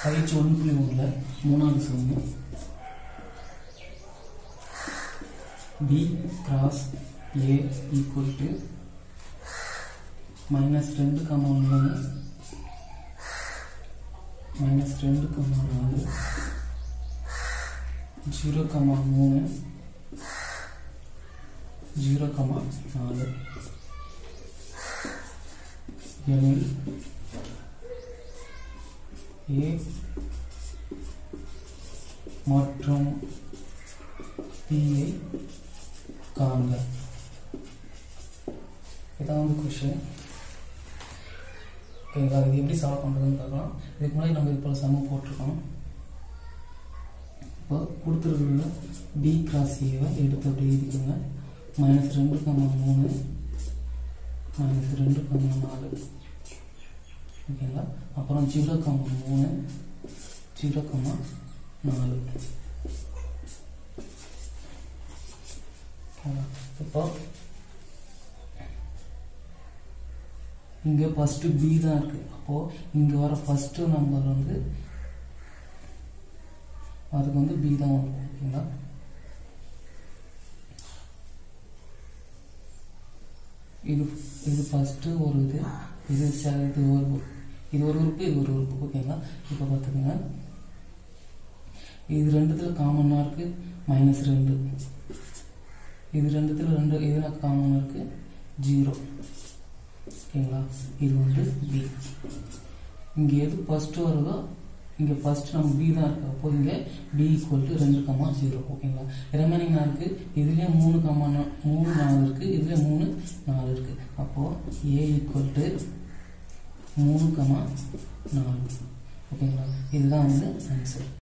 பயிற்சி ஒன்று புள்ளி ஒன்றில் மூணாவது சமம் B cross A equal to minus ரெண்டு கம்மா மூணு மைனஸ் ரெண்டு கம்மா நாலு ஜீரோ கம்மா மூணு ஜீரோ கம்மா நாலு எனில் ஏ மற்றும் பிஐ காண்க இதான் வந்து கொஷின் ஓகேங்களா இது எப்படி சால்வ் பண்ணுறதுன்னு பார்க்கலாம் இதுக்கு முன்னாடி நம்ம இது போல் சமம் போட்டிருக்கோம் இப்போ கொடுத்துருக்குறது பி கிராஸ் ஏவை எடுத்து அப்படி எழுதிக்கோங்க மைனஸ் ரெண்டு கம்மா மூணு மைனஸ் ரெண்டு கம்மா நாலு ஓகேங்களா அப்புறம் ஜீரோ கம்மா மூணு ஜீரோ கம்மா நாலு இப்போ இங்கே ஃபஸ்ட்டு பி தான் இருக்குது அப்போது இங்கே வர ஃபஸ்ட்டு நம்பர் வந்து அதுக்கு வந்து பி தான் வரும் ஓகேங்களா இது இது ஃபஸ்ட்டு ஒரு இது இது ச- இது ஒரு இது ஒரு உறுப்பு இது ஒரு உறுப்பு ஓகேங்களா இப்போ பார்த்துக்கோங்க இது ரெண்டுத்துல காமனாக இருக்குது மைனஸ் ரெண்டு இது ரெண்டுத்துல ரெண்டு இதில் காமனாக இருக்குது ஜீரோ ஓகேங்களா இது வந்து பி இங்கே எது ஃபஸ்ட்டு வருதோ இங்கே ஃபர்ஸ்ட் நம்ம பி தான் இருக்கு அப்போ இங்கே பி ஈக்குவல் டு ரெண்டு கம்மா ஜீரோ ஓகேங்களா ரிமைனிங் இருக்கு இதுலேயே மூணு கம்மா நா- மூணு நாலு இருக்கு இதுலேயே மூணு நாலு இருக்கு அப்போ ஏ ஈக்குவல் டு மூணு கம்மா நாலு ஓகேங்களா இதுதான் வந்து ஆன்சர்